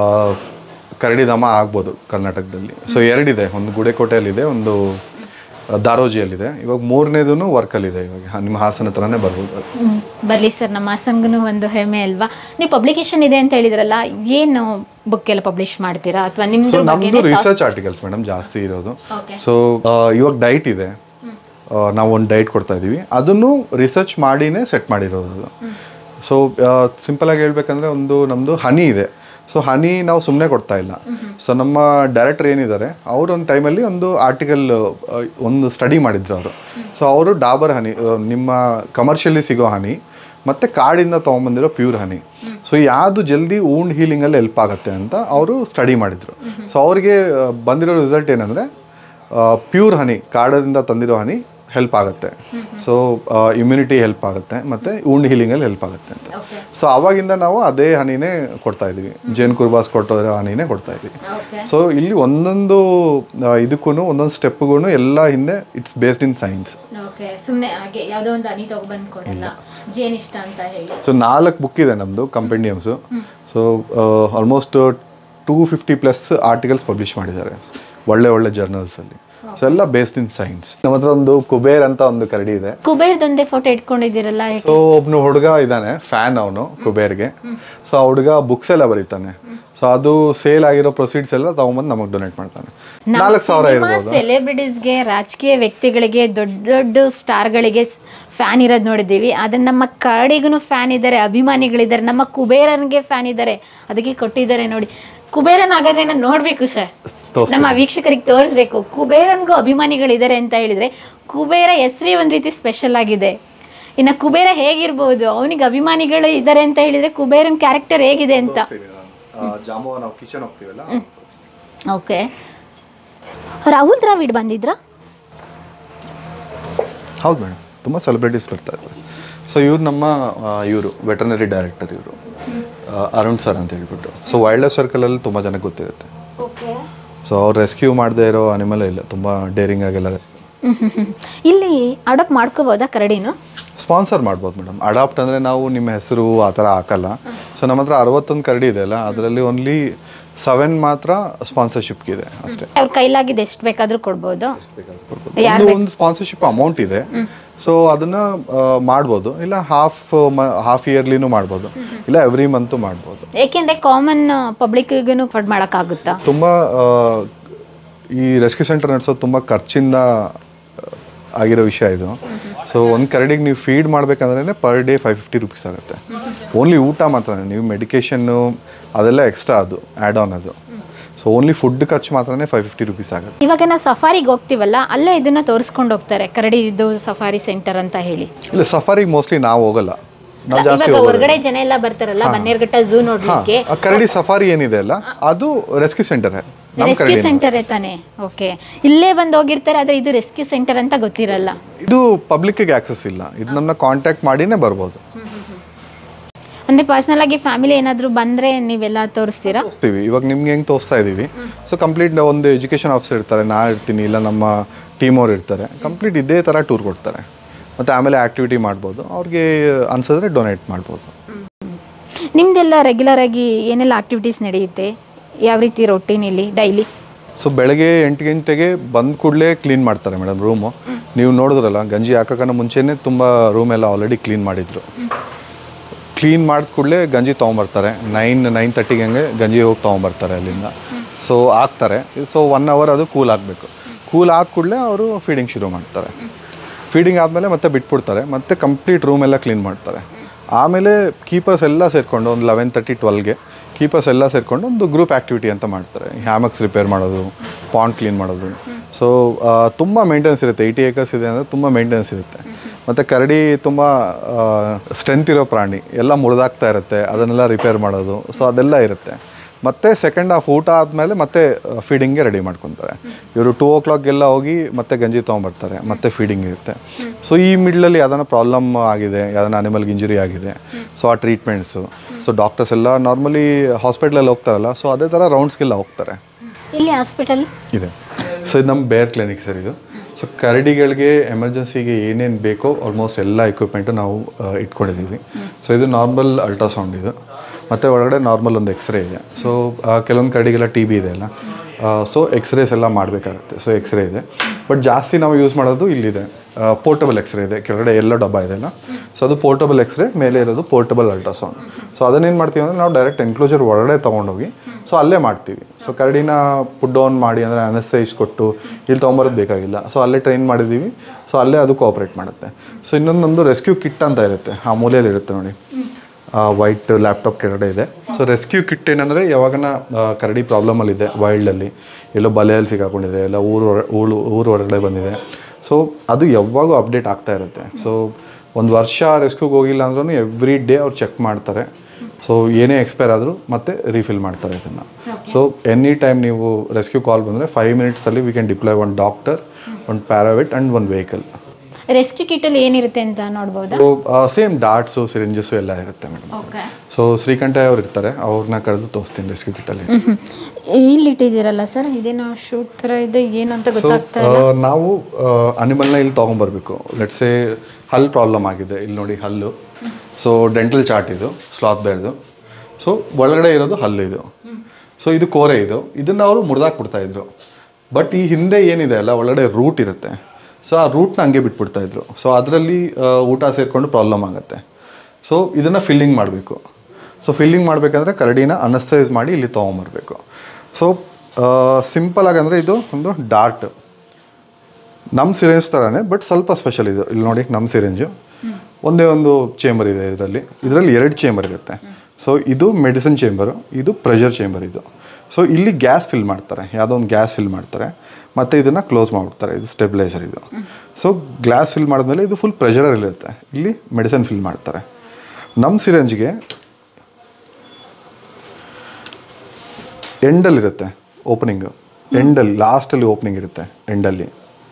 ಕರಡಿಧಾಮ ಆಗ್ಬೋದು ಕರ್ನಾಟಕದಲ್ಲಿ ಸೊ ಎರಡಿದೆ ಒಂದು ಗುಡೆಕೋಟೆಯಲ್ಲಿದೆ ಒಂದು ದಾರೋಜಿಯಲ್ಲಿದೆ ಇವಾಗ ಮೂರನೇದು ವರ್ಕಲ್ಲಿದೆ ಇವಾಗ ನಿಮ್ಮ ಹಾಸನ ಹತ್ರನೇ ಬರ್ಬೋದು ಹ್ಮ್. ಬರ್ಲಿ ಸರ್ ನಮ್ಮ ಹಾಸನ್ಗೂ ಒಂದು ಹೆಮ್ಮೆ ಅಲ್ವಾ ನೀವು ಪಬ್ಲಿಕೇಶನ್ ಇದೆ ಅಂತ ಹೇಳಿದ್ರಲ್ಲ ಏನು ಬುಕ್ ಎಲ್ಲ ಪಬ್ಲಿಷ್ ಮಾಡ್ತೀರಾ ಅಥವಾ ಸೊ ನಿಮ್ದು ನಮ್ಮದು ರಿಸರ್ಚ್ ಆರ್ಟಿಕಲ್ಸ್ ಮೇಡಮ್ ಜಾಸ್ತಿ ಇರೋದು ಓಕೆ ಸೊ ಇವಾಗ ಡೈಟ್ ಇದೆ ಆ, ನಾವು ಒಂದು ಡೈಟ್ ಕೊಡ್ತಾ ಇದ್ದೀವಿ ಅದನ್ನು ರಿಸರ್ಚ್ ಮಾಡಿನೇ ಸೆಟ್ ಮಾಡಿರೋದು ಅದು ಸೊ ಸಿಂಪಲಾಗಿ ಹೇಳ್ಬೇಕಂದ್ರೆ ಒಂದು ನಮ್ಮದು ಹನಿ ಇದೆ ಸೊ ಹನಿ ನಾವು ಸುಮ್ಮನೆ ಕೊಡ್ತಾ ಇಲ್ಲ ಸೊ ನಮ್ಮ ಡೈರೆಕ್ಟರ್ ಏನಿದ್ದಾರೆ ಅವರು ಒಂದು ಟೈಮಲ್ಲಿ ಒಂದು ಆರ್ಟಿಕಲ್ ಒಂದು ಸ್ಟಡಿ ಮಾಡಿದ್ರು ಅವರು ಸೊ ಅವರು ಡಾಬರ್ ಹನಿ ಆ, ನಿಮ್ಮ ಕಮರ್ಷಿಯಲಿ ಸಿಗೋ ಹನಿ ಮತ್ತು ಕಾಡಿಂದ ತೊಗೊಂಬಂದಿರೋ ಪ್ಯೂರ್ ಹನಿ ಸೊ ಯಾವುದು ಜಲ್ದಿ ವೂಂಡ್ ಹೀಲಿಂಗಲ್ಲಿ ಹೆಲ್ಪ್ ಆಗುತ್ತೆ ಅಂತ ಅವರು ಸ್ಟಡಿ ಮಾಡಿದರು ಸೊ ಅವರಿಗೆ ಬಂದಿರೋ ರಿಸಲ್ಟ್ ಏನಂದರೆ ಪ್ಯೂರ್ ಹನಿ ಕಾಡದಿಂದ ತಂದಿರೋ ಹನಿ ಹೆಲ್ಪ್ ಆಗುತ್ತೆ ಸೊ ಇಮ್ಯುನಿಟಿ ಹೆಲ್ಪ್ ಆಗುತ್ತೆ ಮತ್ತು ಉಂಡ್ ಹೀಲಿಂಗಲ್ಲಿ ಹೆಲ್ಪ್ ಆಗುತ್ತೆ ಅಂತ ಓಕೆ ಸೊ ಅವಾಗಿಂದ ನಾವು ಅದೇ ಹನಿನೇ ಕೊಡ್ತಾ ಇದೀವಿ ಜೇನ್ ಕುರ್ಬಾಸ್ ಕೊಟ್ಟಿರೋ ಹನಿನೇ ಕೊಡ್ತಾ ಇದೀವಿ ಓಕೆ ಸೊ ಇಲ್ಲಿ ಒಂದೊಂದು ಇದಕ್ಕೂ ಒಂದೊಂದು ಸ್ಟೆಪ್ಗೂ ಎಲ್ಲ ಹಿಂದೆ it's based in science okay ಸುಮ್ಮನೆ ಹಾಗೆ ಯಾವುದೋ ಒಂದು ಹನಿ ತಗೊಬಂದು ಕೊಡಲ್ಲ ಜೇನಿಷ್ಟ ಅಂತ ಹೇಳಿ ಸೊ ನಾಲ್ಕು ಬುಕ್ ಇದೆ ನಮ್ಮದು compendiums so almost two fifty plus articles publish ಮಾಡಿದ್ದಾರೆ ಒಳ್ಳೆ ಒಳ್ಳೆ ಜರ್ನಲ್ಸಲ್ಲಿ ಸೊ ಎಲ್ಲ ಬೇಸ್ಡ್ ಇನ್ ಸೈನ್ಸ್ ನಮ್ಮ ಹತ್ರ ಒಂದು ಕುಬೇರ್ ಅಂತ ಒಂದು ಕರಡಿ ಇದೆ ಕುಬೇರ್ದೊಂದೇ ಫೋಟೋ ಇಟ್ಕೊಂಡಿದ್ದೀರಲ್ಲ ಸೊ ಒಬ್ನು ಹುಡುಗ ಇದ್ದಾನೆ ಫ್ಯಾನ್ ಅವನು ಕುಬೇರ್ಗೆ ಸೊ ಆ ಹುಡುಗ ಬುಕ್ಸ್ ಎಲ್ಲ ಬರೀತಾನೆ ಸೊ ಅದು ಸೇಲ್ ಆಗಿರೋ ಪ್ರೊಸೀಡ್ಸ್ ಎಲ್ಲ ತಗೊಂಬಂದು ನಮಗೆ ಡೊನೇಟ್ ಮಾಡ್ತಾನೆ ನಾಲ್ಕು ಸಾವಿರ ಇರ್ಬೋದು ಸೆಲೆಬ್ರಿಟೀಸ್ಗೆ ರಾಜಕೀಯ ವ್ಯಕ್ತಿಗಳಿಗೆ ದೊಡ್ಡ ದೊಡ್ಡ ಸ್ಟಾರ್ಗಳಿಗೆ ಫ್ಯಾನ್ ಇರೋದು ನೋಡಿದ್ದೀವಿ ಆದರೆ ನಮ್ಮ ಕರಡಿಗೂ ಫ್ಯಾನ್ ಇದ್ದಾರೆ ಅಭಿಮಾನಿಗಳಿದ್ದಾರೆ ನಮ್ಮ ಕುಬೇರನ್ಗೆ ಫ್ಯಾನ್ ಇದ್ದಾರೆ ಅದಕ್ಕೆ ಕೊಟ್ಟಿದ್ದಾರೆ ನೋಡಿ ಕುಬೇರನ್ ಹಾಗಾದ್ರೆ ನಾನು ನೋಡಬೇಕು ಸರ್ ತೋರ್ಸ್ತೀನಿ. ನಮ್ಮ ವೀಕ್ಷಕರಿಗೆ ತೋರಿಸ್ಬೇಕು ಕುಬೇರನ್ಗೂ ಅಭಿಮಾನಿಗಳಿದ್ದಾರೆ ಅಂತ ಹೇಳಿದ್ರೆ ಕುಬೇರ ಹೆಸರೇ ಒಂದು ರೀತಿ ಸ್ಪೆಷಲ್ ಆಗಿದೆ ಇನ್ನು ಕುಬೇರ ಹೇಗಿರ್ಬೋದು ಅವನಿಗೆ ಅಭಿಮಾನಿಗಳು ಇದ್ದಾರೆ ಅಂತ ಹೇಳಿದ್ರೆ ಕುಬೇರನ್ ಕ್ಯಾರೆಕ್ಟರ್ ಹೇಗಿದೆ ಅಂತ ಜಾಮು ನಾವು ಕಿಚನ್ ಹೋಗ್ತೀವಲ್ಲ ಓಕೆ ರಾಹುಲ್ ದ್ರಾವಿಡ್ ಬಂದಿದ್ರಾ ಹೌದು ಮೇಡಮ್ ತುಂಬ ಸೆಲೆಬ್ರಿಟೀಸ್ ಬರ್ತಾ ಇದ್ದಾರೆ ಸೊ ಇವ್ರು ನಮ್ಮ ಇವರು ವೆಟರ್ನರಿ ಡೈರೆಕ್ಟರ್ ಇವರು ಅರುಣ್ ಸರ್ ಅಂತ ಹೇಳ್ಬಿಟ್ಟು ಸೊ ವೈಲ್ಡ್ ಲೈಫ್ ಸರ್ಕಲಲ್ಲಿ ತುಂಬ ಜನಕ್ಕೆ ಗೊತ್ತಿರುತ್ತೆ ಓಕೆ ಸೊ ಅವ್ರು ರೆಸ್ಕ್ಯೂ ಮಾಡದೇ ಇರೋ ಅನಿಮಲ್ ಇಲ್ಲ ತುಂಬ ಡೇರಿಂಗ್ ಆಗೆಲ್ಲ ಇಲ್ಲಿ ಅಡಾಪ್ಟ್ ಮಾಡ್ಕೋಬೋದಾ ಕರಡಿನು ಸ್ಪಾನ್ಸರ್ ಮಾಡ್ಬೋದು ಮೇಡಮ್ ಅಡಾಪ್ಟ್ ಅಂದರೆ ನಾವು ನಿಮ್ಮ ಹೆಸರು ಆ ಥರ ಹಾಕಲ್ಲ ಸೊ ನಮ್ಮ ಹತ್ರ ಅರವತ್ತೊಂದು ಕರಡಿ ಇದೆ ಅಲ್ಲ ಅದರಲ್ಲಿ ಓನ್ಲಿ ಸೆವೆನ್ ಮಾತ್ರ ಸ್ಪಾನ್ಸರ್ಶಿಪ್ಗೆ ಇದೆ ಅಷ್ಟೇ ಅವ್ರ ಕೈಲಾಗಿದ್ದು ಎಷ್ಟು ಬೇಕಾದ್ರೂ ಕೊಡ್ಬೋದು ಒಂದು ಒಂದು ಸ್ಪಾನ್ಸರ್ಶಿಪ್ ಅಮೌಂಟ್ ಇದೆ ಸೊ ಅದನ್ನ ಆ, ಮಾಡ್ಬೋದು ಇಲ್ಲ ಹಾಫ್ ಹಾಫ್ ಇಯರ್ಲಿನೂ ಮಾಡ್ಬೋದು ಇಲ್ಲ ಎವ್ರಿ ಮಂತು ಮಾಡ್ಬೋದು ಏಕೆಂದ್ರೆ ಕಾಮನ್ ಪಬ್ಲಿಕ್ಗೂ ಫಡ್ ಮಾಡೋಕ್ಕಾಗುತ್ತಾ ತುಂಬ ಆ, ಈ ರೆಸ್ಕ್ಯೂ ಸೆಂಟರ್ ನಡೆಸೋದು ತುಂಬ ಖರ್ಚಿಂದ ಆ, ಆಗಿರೋ ವಿಷಯ ಇದು ಸೊ ಒಂದು ಕರಡಿಗೆ ನೀವು ಫೀಡ್ ಮಾಡ್ಬೇಕಂದ್ರೆ per day five fifty rupees ಆಗುತ್ತೆ ಓನ್ಲಿ ಊಟ ಮಾತ್ರ ನೀವು ಮೆಡಿಕೇಷನ್ನು ಅದೆಲ್ಲ ಎಕ್ಸ್ಟ್ರಾ ಅದು ಆ್ಯಡ್ ಆನ್ ಅದು ಸೊ ಓನ್ಲಿ ಫುಡ್ ಖರ್ಚು ಮಾತ್ರನೇ ಫೈವ್ ಫಿಫ್ಟಿ ರುಪೀಸ್ ಆಗುತ್ತೆ ಇವಾಗ ನಾವು ಸಫಾರಿಗೆ ಹೋಗ್ತೀವಲ್ಲ ಅಲ್ಲೇ ಇದನ್ನ ತೋರಿಸ್ಕೊಂಡು ಹೋಗ್ತಾರೆ ಕರಡಿ ಇದು ಸಫಾರಿ ಸೆಂಟರ್ ಅಂತ ಹೇಳಿ ಇಲ್ಲ ಸಫಾರಿಗೆ ಮೋಸ್ಟ್ಲಿ ನಾವು ಹೋಗಲ್ಲ ನಾವು ಜಾಸ್ತಿ ಇವಾಗ ಹೊರಗಡೆ ಜನ ಎಲ್ಲ ಬರ್ತಾರಲ್ಲ ಬನ್ನೇರ್ಘಟ್ಟ ಝೂ ನೋಡ್ಲಿಕ್ಕೆ ಆ ಕರಡಿ ಸಫಾರಿ ಏನಿದೆ ಅಲ್ಲ ಅದು ರೆಸ್ಕ್ಯೂ ಸೆಂಟರ್ ನಮ್ಮ ರೆಸ್ಕ್ಯೂ ಕರಡಿ ಸೆಂಟರ್ ತಾನೆ ಓಕೆ ಇಲ್ಲೇ ಬಂದು ಹೋಗಿರ್ತಾರೆ ಆದ್ರೆ ಇದು ರೆಸ್ಕ್ಯೂ ಸೆಂಟರ್ ಅಂತ ಗೊತ್ತಿರಲ್ಲ ಇದು ಪಬ್ಲಿಕ್ಕಿಗೆ ಆಕ್ಸೆಸ್ ಇಲ್ಲ ಇದು ನಮ್ಮನ್ನ ಕಾಂಟ್ಯಾಕ್ಟ್ ಮಾಡಿನೇ ಬರ್ಬೋದು ಅಂದ್ರೆ ಪರ್ಸನಲ್ ಆಗಿ ಫ್ಯಾಮಿಲಿ ಏನಾದ್ರು ಬಂದ್ರೆ ನೀವೆಲ್ಲ ತೋರಿಸ್ತೀರಾ ತೋರಿಸ್ತೀವಿ ಇವಾಗ ನಿಮ್ಗೆ ಹೆಂಗೆ ತೋರಿಸ್ತಾ ಇದ್ದೀವಿ ಸೊ ಕಂಪ್ಲೀಟ್ ಒಂದು ಎಜುಕೇಷನ್ ಆಫೀಸರ್ ಇರ್ತಾರೆ ನಾ ಇರ್ತೀನಿ ಇಲ್ಲ ನಮ್ಮ ಟೀಮ್ ಅವ್ರು ಇರ್ತಾರೆ ಕಂಪ್ಲೀಟ್ ಇದೇ ಥರ ಟೂರ್ ಕೊಡ್ತಾರೆ ಮತ್ತು ಆಮೇಲೆ ಆ್ಯಕ್ಟಿವಿಟಿ ಮಾಡ್ಬೋದು ಅವ್ರಿಗೆ ಅನ್ಸಿದ್ರೆ ಡೊನೇಟ್ ಮಾಡ್ಬೋದು ನಿಮ್ದೆಲ್ಲ ರೆಗ್ಯುಲರ್ ಆಗಿ ಏನೆಲ್ಲ ಆಕ್ಟಿವಿಟೀಸ್ ನಡೆಯುತ್ತೆ ಯಾವ ರೀತಿ ರೊಟೀನ್ ಇಲ್ಲಿ ಡೈಲಿ ಸೊ ಬೆಳಗ್ಗೆ ಎಂಟು ಗಂಟೆಗೆ ಬಂದ ಕೂಡಲೇ ಕ್ಲೀನ್ ಮಾಡ್ತಾರೆ ಮೇಡಮ್ ರೂಮು ನೀವು ನೋಡಿದ್ರಲ್ಲ ಗಂಜಿ ಹಾಕೋಕ್ಕನ್ನ ಮುಂಚೆನೇ ತುಂಬ ರೂಮ್ ಎಲ್ಲ ಆಲ್ರೆಡಿ ಕ್ಲೀನ್ ಮಾಡಿದ್ರು ಕ್ಲೀನ್ ಮಾಡಿದ ಕೂಡಲೇ ಗಂಜಿ ತೊಗೊಂಬರ್ತಾರೆ ನೈನ್ ನೈನ್ ತರ್ಟಿಗೆ ಹಂಗೆ ಗಂಜಿ ಹೋಗಿ ತೊಗೊಂಬರ್ತಾರೆ ಅಲ್ಲಿಂದ ಸೊ ಹಾಕ್ತಾರೆ ಸೊ ಒನ್ ಅವರ್ ಅದು ಕೂಲ್ ಆಗಬೇಕು ಕೂಲ್ ಆದ ಕೂಡಲೇ ಅವರು ಫೀಡಿಂಗ್ ಶುರು ಮಾಡ್ತಾರೆ ಫೀಡಿಂಗ್ ಆದಮೇಲೆ ಮತ್ತೆ ಬಿಟ್ಬಿಡ್ತಾರೆ ಮತ್ತೆ ಕಂಪ್ಲೀಟ್ ರೂಮ್ ಎಲ್ಲ ಕ್ಲೀನ್ ಮಾಡ್ತಾರೆ ಆಮೇಲೆ ಕೀಪರ್ಸ್ ಎಲ್ಲ ಸೇರಿಕೊಂಡು ಒಂದು ಲೆವೆನ್ ತರ್ಟಿ ಟ್ವೆಲ್ಗೆ ಕೀಪರ್ಸ್ ಎಲ್ಲ ಸೇರಿಕೊಂಡು ಒಂದು ಗ್ರೂಪ್ ಆ್ಯಕ್ಟಿವಿಟಿ ಅಂತ ಮಾಡ್ತಾರೆ ಹ್ಯಾಮಕ್ಸ್ ರಿಪೇರ್ ಮಾಡೋದು ಪಾಂಡ್ ಕ್ಲೀನ್ ಮಾಡೋದು ಸೊ ತುಂಬ ಮೇಂಟೆನೆನ್ಸ್ ಇರುತ್ತೆ ಏಯ್ಟಿ ಏಕರ್ಸ್ ಇದೆ ಅಂದರೆ ತುಂಬ ಮೇಂಟೆನೆನ್ಸ್ ಇರುತ್ತೆ ಮತ್ತು ಕರಡಿ ತುಂಬ ಸ್ಟ್ರೆಂತ್ ಇರೋ ಪ್ರಾಣಿ ಎಲ್ಲ ಮುರಿದಾಗ್ತಾ ಇರುತ್ತೆ ಅದನ್ನೆಲ್ಲ ರಿಪೇರ್ ಮಾಡೋದು ಸೊ ಅದೆಲ್ಲ ಇರುತ್ತೆ ಮತ್ತೆ ಸೆಕೆಂಡ್ ಹಾಫ್ ಊಟ ಆದಮೇಲೆ ಮತ್ತೆ ಫೀಡಿಂಗ್ಗೆ ರೆಡಿ ಮಾಡ್ಕೊತಾರೆ ಇವರು ಟೂ ಓ ಕ್ಲಾಕ್ಗೆಲ್ಲ ಹೋಗಿ ಮತ್ತೆ ಗಂಜಿ ತೊಗೊಂಬರ್ತಾರೆ ಮತ್ತೆ ಫೀಡಿಂಗ್ ಇರುತ್ತೆ ಸೊ ಈ ಮಿಡ್ಲಲ್ಲಿ ಯಾವ್ದಾನ ಪ್ರಾಬ್ಲಮ್ ಆಗಿದೆ ಯಾವ್ದಾನ ಅನಿಮಲ್ಗೆ ಇಂಜುರಿ ಆಗಿದೆ ಸೊ ಆ ಟ್ರೀಟ್ಮೆಂಟ್ಸು ಸೊ ಡಾಕ್ಟರ್ಸ್ ಎಲ್ಲ ನಾರ್ಮಲಿ ಹಾಸ್ಪಿಟ್ಲಲ್ಲಿ ಹೋಗ್ತಾರಲ್ಲ ಸೊ ಅದೇ ಥರ ರೌಂಡ್ಸ್ಗೆಲ್ಲ ಹೋಗ್ತಾರೆ ಇಲ್ಲಿ ಹಾಸ್ಪಿಟಲ್ ಇದೆ ಸೊ ಇದು ನಮ್ಮ ಬೇರ್ ಕ್ಲಿನಿಕ್ ಸರ್ ಇದು ಸೊ ಕರಡಿಗಳಿಗೆ ಎಮರ್ಜೆನ್ಸಿಗೆ ಏನೇನು ಬೇಕೋ ಆಲ್ಮೋಸ್ಟ್ ಎಲ್ಲ ಎಕ್ವಿಪ್ಮೆಂಟು ನಾವು ಆ, ಇಟ್ಕೊಂಡಿದ್ದೀವಿ ಸೊ ಇದು ನಾರ್ಮಲ್ ಅಲ್ಟ್ರಾಸೌಂಡ್ ಇದು ಮತ್ತು ಒಳಗಡೆ ನಾರ್ಮಲ್ ಒಂದು ಎಕ್ಸ್ರೇ ಇದೆ ಸೊ ಕೆಲವೊಂದು ಕರಡಿಗೆಲ್ಲ ಟಿ ಬಿ ಇದೆ ಅಲ್ಲ ಸೊ ಎಕ್ಸ್ರೇಸ್ ಎಲ್ಲ ಮಾಡಬೇಕಾಗುತ್ತೆ ಸೊ ಎಕ್ಸ್ರೇ ಇದೆ ಬಟ್ ಜಾಸ್ತಿ ನಾವು ಯೂಸ್ ಮಾಡೋದು ಇಲ್ಲಿದೆ ಪೋರ್ಟಬಲ್ ಎಕ್ಸ್ರೇ ಇದೆ ಕೆಳಗಡೆ ಎಲ್ಲ ಡಬ್ಬ ಇದೆ ಅಲ್ಲ ಸೊ ಅದು ಪೋರ್ಟಬಲ್ ಎಕ್ಸ್ರೇ ಮೇಲೆ ಇರೋದು ಪೋರ್ಟಬಲ್ ಅಲ್ಟ್ರಾಸೌಂಡ್ ಸೊ ಅದನ್ನೇನು ಮಾಡ್ತೀವಿ ಅಂದರೆ ನಾವು ಡೈರೆಕ್ಟ್ ಎನ್ಕ್ಲೋಜರ್ ಒಳಗಡೆ ತೊಗೊಂಡೋಗಿ ಸೊ ಅಲ್ಲೇ ಮಾಡ್ತೀವಿ ಸೊ ಕರಡಿನ ಪುಡ್ ಡೌನ್ ಮಾಡಿ ಅಂದರೆ ಅನಸೈಸ್ ಕೊಟ್ಟು ಇಲ್ಲಿ ತೊಗೊಂಬರೋದು ಬೇಕಾಗಿಲ್ಲ ಸೊ ಅಲ್ಲೇ ಟ್ರೈನ್ ಮಾಡಿದ್ದೀವಿ ಸೊ ಅಲ್ಲೇ ಅದು ಕೋಆಪ್ರೇಟ್ ಮಾಡುತ್ತೆ ಸೊ ಇನ್ನೊಂದೊಂದು ರೆಸ್ಕ್ಯೂ ಕಿಟ್ ಅಂತ ಇರುತ್ತೆ ಆ ಮೂಲೆಯಲ್ಲಿ ಇರುತ್ತೆ ನೋಡಿ ವೈಟ್ ಲ್ಯಾಪ್ಟಾಪ್ ಕೆಳಗಡೆ ಇದೆ ಸೊ ರೆಸ್ಕ್ಯೂ ಕಿಟ್ ಏನಂದರೆ ಯಾವಾಗನ ಆ, ಕರಡಿ ಪ್ರಾಬ್ಲಮಲ್ಲಿದೆ ವೈಲ್ಡಲ್ಲಿ ಎಲ್ಲೋ ಬಲೆಯಲ್ಲಿ ಸಿಗಾಕೊಂಡಿದೆ ಎಲ್ಲ ಊರು ಹೊರ- ಊರು ಊರು ಹೊರಗಡೆ ಬಂದಿದೆ ಸೊ ಅದು ಯಾವಾಗೂ ಅಪ್ಡೇಟ್ ಆಗ್ತಾ ಇರುತ್ತೆ ಸೊ ಒಂದು ವರ್ಷ ರೆಸ್ಕ್ಯೂಗೆ ಹೋಗಿಲ್ಲ ಅಂದ್ರೂ ಎವ್ರಿ ಡೇ ಅವ್ರು ಚೆಕ್ ಮಾಡ್ತಾರೆ ಸೊ ಏನೇ ಎಕ್ಸ್ಪೈರ್ ಆದರೂ ಮತ್ತೆ ರೀಫಿಲ್ ಮಾಡ್ತಾರೆ ಇದನ್ನು ಸೊ ಎನಿ ಟೈಮ್ ನೀವು ರೆಸ್ಕ್ಯೂ ಕಾಲ್ ಬಂದರೆ ಫೈವ್ ಮಿನಿಟ್ಸಲ್ಲಿ we can deploy one doctor ಒಂದು ಪ್ಯಾರಾವೆಟ್ ಆ್ಯಂಡ್ ಒಂದು ವೆಹಿಕಲ್ ರೆಸ್ಕ್ಯೂ ಕಿಟ್ಟಲ್ಲಿ ಏನಿರುತ್ತೆ ಅಂತ ನೋಡ್ಬೋದಾ ಸೊ ಸೇಮ್ ಡಾಟ್ಸು ಸಿರಿಂಜಸ್ಸು ಎಲ್ಲ ಇರುತ್ತೆ ಮೇಡಮ್ ಓಕೆ ಸೊ ಶ್ರೀಕಂಠ ಅವ್ರು ಇರ್ತಾರೆ ಅವ್ರನ್ನ ಕರೆದು ತೋರಿಸ್ತೀನಿ ರೆಸ್ಕ್ಯೂ ಕಿಟ್ಟಲ್ಲಿ ಇಲ್ಲಿ ಇಟ್ಟಿದ್ದೀರಲ್ಲ ಸರ್ ಇದೇನೋ ಶೂಟ್ ಥರ ಇದೆ ಏನು ಅಂತ ಗೊತ್ತಾಗ್ತಾ ನಾವು ಅನಿಮಲ್ನ ಇಲ್ಲಿ ತೊಗೊಂಬರ್ಬೇಕು ಲೆಟ್ಸೇ ಹಲ್ ಪ್ರಾಬ್ಲಮ್ ಆಗಿದೆ ಇಲ್ಲಿ ನೋಡಿ ಹಲ್ಲು ಸೊ ಡೆಂಟಲ್ ಚಾರ್ಟ್ ಇದು ಸ್ಲಾತ್ ಬೇರ್ದು ಸೊ ಒಳಗಡೆ ಇರೋದು ಹಲ್ಲು ಇದು ಸೊ ಇದು ಕೋರೆ ಇದು ಇದನ್ನು ಅವರು ಮುರಿದಾಕ್ಬಿಡ್ತಾ ಇದ್ರು ಬಟ್ ಈ ಹಿಂದೆ ಏನಿದೆ ಅಲ್ಲ ಒಳಗಡೆ ರೂಟ್ ಇರುತ್ತೆ ಸೊ ಆ ರೂಟ್ನ ಹಂಗೆ ಬಿಟ್ಬಿಡ್ತಾ ಇದ್ರು ಸೊ ಅದರಲ್ಲಿ ಊಟ ಸೇರಿಕೊಂಡು ಪ್ರಾಬ್ಲಮ್ ಆಗುತ್ತೆ ಸೊ ಇದನ್ನು ಫಿಲ್ಲಿಂಗ್ ಮಾಡಬೇಕು ಸೊ ಫಿಲ್ಲಿಂಗ್ ಮಾಡಬೇಕಂದ್ರೆ ಕರಡಿನ ಅನಸ್ತೈಸ್ ಮಾಡಿ ಇಲ್ಲಿ ತೊಗೊಂಬರ್ಬೇಕು ಸೊ ಸಿಂಪಲ್ ಆಗಂದರೆ ಇದು ಒಂದು ಡಾರ್ಟ್ ನಮ್ಮ ಸಿರೆಂಜ್ ಥರನೇ ಬಟ್ ಸ್ವಲ್ಪ ಸ್ಪೆಷಲ್ ಇದು ಇಲ್ಲಿ ನೋಡಿ ನಮ್ಮ ಸಿರೆಂಜು ಒಂದೇ ಒಂದು ಚೇಂಬರ್ ಇದೆ ಇದರಲ್ಲಿ ಇದರಲ್ಲಿ ಎರಡು ಚೇಂಬರ್ ಇರುತ್ತೆ ಸೊ ಇದು ಮೆಡಿಸಿನ್ ಚೇಂಬರು ಇದು ಪ್ರೆಷರ್ ಚೇಂಬರ್ ಇದು ಸೊ ಇಲ್ಲಿ ಗ್ಯಾಸ್ ಫಿಲ್ ಮಾಡ್ತಾರೆ ಯಾವುದೋ ಒಂದು ಗ್ಯಾಸ್ ಫಿಲ್ ಮಾಡ್ತಾರೆ ಮತ್ತು ಇದನ್ನು ಕ್ಲೋಸ್ ಮಾಡಿಬಿಡ್ತಾರೆ ಇದು ಸ್ಟೆಬಿಲೈಸರ್ ಇದು ಸೊ ಗ್ಲಾಸ್ ಫಿಲ್ ಮಾಡಿದ್ಮೇಲೆ ಇದು ಫುಲ್ ಪ್ರೆಷರಲ್ಲಿರುತ್ತೆ ಇಲ್ಲಿ ಮೆಡಿಸಿನ್ ಫಿಲ್ ಮಾಡ್ತಾರೆ ನಮ್ಮ ಸಿರೆಂಜ್ಗೆ ಎಂಡಲ್ಲಿರುತ್ತೆ ಓಪನಿಂಗು ಎಂಡಲ್ಲಿ ಲಾಸ್ಟಲ್ಲಿ ಓಪನಿಂಗ್ ಇರುತ್ತೆ ಎಂಡಲ್ಲಿ